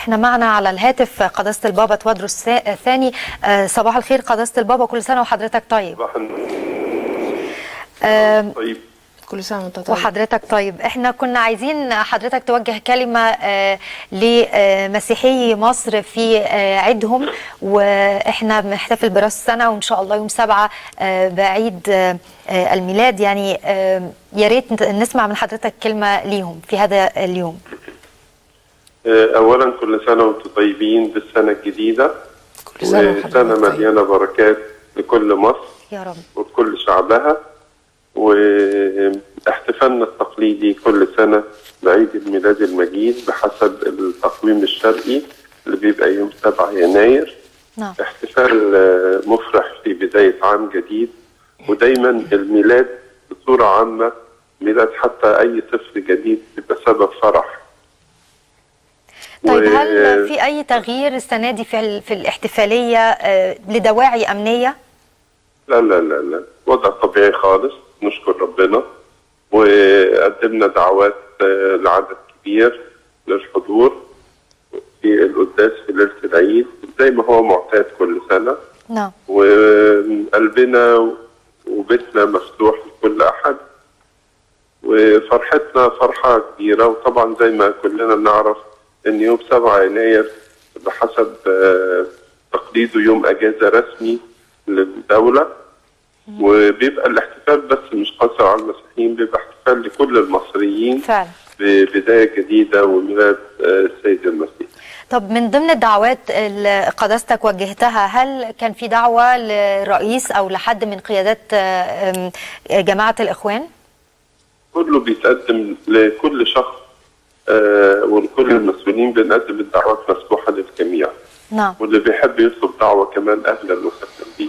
احنا معنا على الهاتف قداسه البابا توادرس الثاني صباح الخير قداسه البابا كل سنه وحضرتك طيب صباح آم، طيب كل سنه وانت طيب وحضرتك طيب احنا كنا عايزين حضرتك توجه كلمة آه، لمسيحي مصر في آه، عيدهم واحنا بنحتفل براس السنة وان شاء الله يوم سبعة آه، بعيد آه، آه، الميلاد يعني آه، يا ريت نسمع من حضرتك كلمة ليهم في هذا اليوم آه، اولا كل سنه وانتم طيبين بالسنه الجديده كل سنه وسنه وحضرتك طيب مليانه بركات لكل مصر يا رب وكل شعبها واحتفالنا التقليدي كل سنه بعيد الميلاد المجيد بحسب التقويم الشرقي اللي بيبقى يوم 7 يناير نعم احتفال آه، مفرح في بداية عام جديد ودايما الميلاد بصورة عامة ميلاد حتى أي طفل جديد بيبقى سبب فرح طيب و- هل في أي تغيير السنة دي في ال- في الاحتفالية آه، لدواعي أمنية؟ لا لا لا لا وضع طبيعي خالص نشكر ربنا وقدمنا دعوات آه، لعدد كبير للحضور في القداس في ليلة العيد زي ما هو معتاد كل سنة نعم وقلبنا وبيتنا مفتوح لكل احد وفرحتنا فرحه كبيره وطبعا زي ما كلنا بنعرف ان يوم 7 يناير بحسب آه، تقليده يوم اجازه رسمي للدوله وبيبقى الاحتفال بس مش قاصر على المسيحيين بيبقى احتفال لكل المصريين فعلا ببدايه جديده وميلاد آه، السيد المسيح طب من ضمن الدعوات اللي قداستك وجهتها هل كان في دعوة لرئيس أو لحد من قيادات آه، آم، جماعة الإخوان؟ كله بيتقدم لكل شخص آه ولكل المسؤولين بنقدم الدعوات مفتوحة للجميع نعم واللي بيحب يطلب دعوة كمان أهلا وسهلا بيه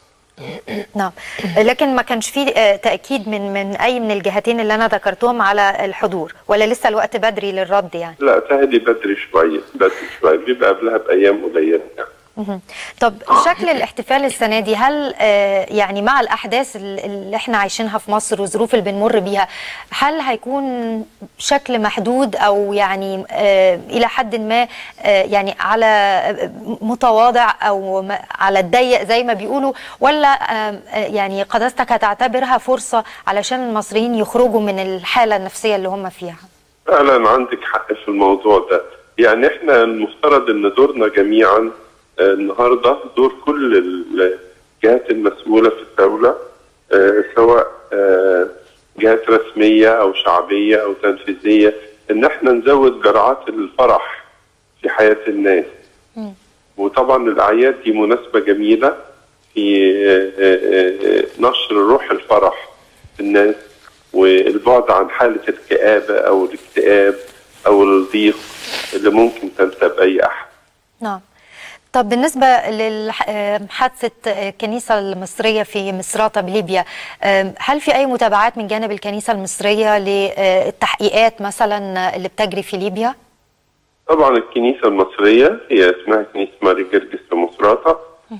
نعم لكن ما كانش في آه، تأكيد من من أي من الجهتين اللي أنا ذكرتهم على الحضور ولا لسه الوقت بدري للرد يعني؟ لا تهدي بدري شوية بدري شوية بيبقى قبلها بأيام قليلة يعني. مهم. طب شكل الاحتفال السنة دي هل آه، يعني مع الأحداث ال- اللي احنا عايشينها في مصر والظروف اللي بنمر بيها هل هيكون شكل محدود أو يعني آه، إلى حد ما آه، يعني على آه، متواضع أو م- على الضيق زي ما بيقولوا ولا آه، آه، يعني قداستك هتعتبرها فرصة علشان المصريين يخرجوا من الحالة النفسية اللي هم فيها؟ فعلا عندك حق في الموضوع ده يعني احنا المفترض ان دورنا جميعا آه، النهارده دور كل الجهات المسؤولة في الدولة آه، سواء آه، جهات رسمية او شعبية او تنفيذية ان احنا نزود جرعات الفرح في حياة الناس مم. وطبعا الاعياد دي مناسبة جميلة في آه، آه، آه، نشر روح الفرح في الناس والبعد عن حالة الكآبة أو الاكتئاب أو الضيق اللي ممكن تنتاب أي أحد نعم طب بالنسبة لحادثة الكنيسة المصرية في مصراتة بليبيا آم، هل في أي متابعات من جانب الكنيسة المصرية للتحقيقات مثلا اللي بتجري في ليبيا؟ طبعا الكنيسة المصرية هي اسمها كنيسة ماري جرجس في مصراتة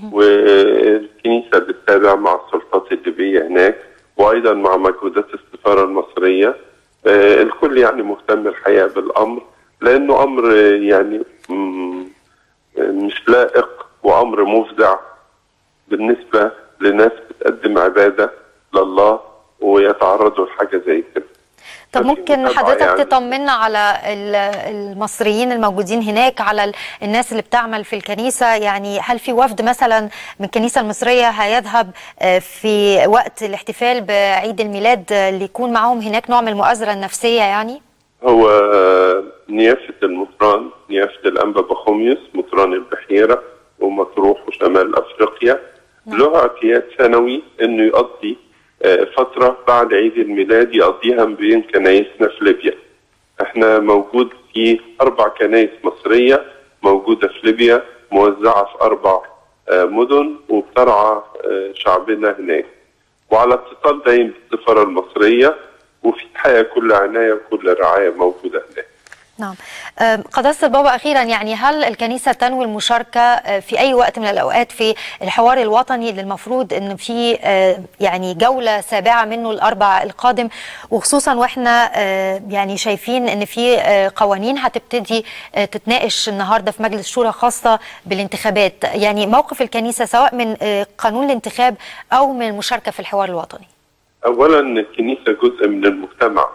والكنيسة بتتابع مع السلطات الليبية هناك وأيضا مع مجهودات السفارة المصرية آه، الكل يعني مهتم الحقيقة بالأمر لأنه أمر آه، يعني مم، مش لائق وأمر مفزع بالنسبة لناس بتقدم عبادة لله ويتعرضوا لحاجة زي كده طب ففي ممكن متابعة حضرتك يعني. تطمنا على ال- المصريين الموجودين هناك على ال- الناس اللي بتعمل في الكنيسة يعني هل في وفد مثلا من الكنيسة المصرية هيذهب آه، في وقت الاحتفال بعيد الميلاد آه، اللي يكون معاهم هناك نوع من المؤازرة النفسية يعني؟ هو نيافة المطران نيافة الأنبا بخوميوس مطران البحيرة ومطروح وشمال أفريقيا له اعتياد سنوي إنه يقضي آه، فترة بعد عيد الميلاد يقضيها بين كنايسنا في ليبيا احنا موجود في أربع كنايس مصرية موجودة في ليبيا موزعة في أربع آه، مدن وبترعى آه، شعبنا هناك وعلى اتصال دايم بالسفارة المصرية وفي الحقيقة كل عناية وكل رعاية موجودة هناك نعم قداسة البابا أخيرا يعني هل الكنيسة تنوي المشاركة في أي وقت من الأوقات في الحوار الوطني اللي المفروض أن في يعني جولة سابعة منه الأربع القادم وخصوصا وإحنا يعني شايفين أن في قوانين هتبتدي تتناقش النهاردة في مجلس شورى خاصة بالانتخابات يعني موقف الكنيسة سواء من قانون الانتخاب أو من المشاركة في الحوار الوطني أولا الكنيسة جزء من المجتمع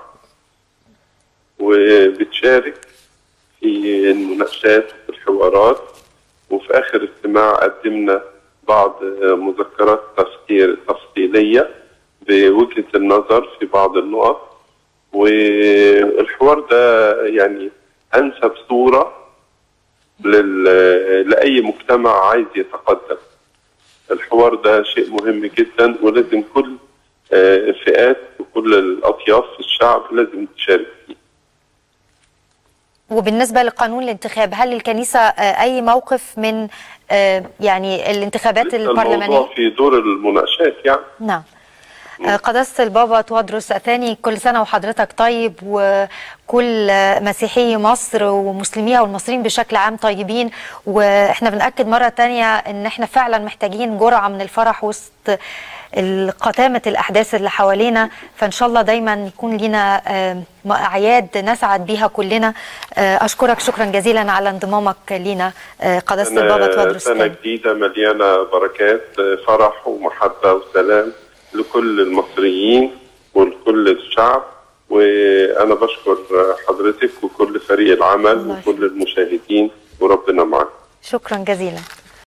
وبتشارك في المناقشات وفي الحوارات وفي اخر اجتماع قدمنا بعض مذكرات تفسير تفصيليه بوجهه النظر في بعض النقط والحوار ده يعني انسب صوره لل... لاي مجتمع عايز يتقدم الحوار ده شيء مهم جدا ولازم كل فئات وكل الاطياف في الشعب لازم تشارك فيه وبالنسبة لقانون الانتخاب هل الكنيسة أي موقف من يعني الانتخابات البرلمانية؟ الموضوع في دور المناقشات يعني نعم قداسة البابا توادرس الثاني كل سنة وحضرتك طيب وكل مسيحي مصر ومسلميها والمصريين بشكل عام طيبين واحنا بنأكد مرة تانية ان احنا فعلا محتاجين جرعة من الفرح وسط قتامة الأحداث اللي حوالينا فإن شاء الله دايما يكون لنا أعياد نسعد بيها كلنا أشكرك شكرا جزيلا على انضمامك لينا قداسة البابا توادرس سنة جديدة مليانة بركات فرح ومحبة وسلام لكل المصريين ولكل الشعب وأنا بشكر حضرتك وكل فريق العمل وكل المشاهدين وربنا معك شكرا جزيلا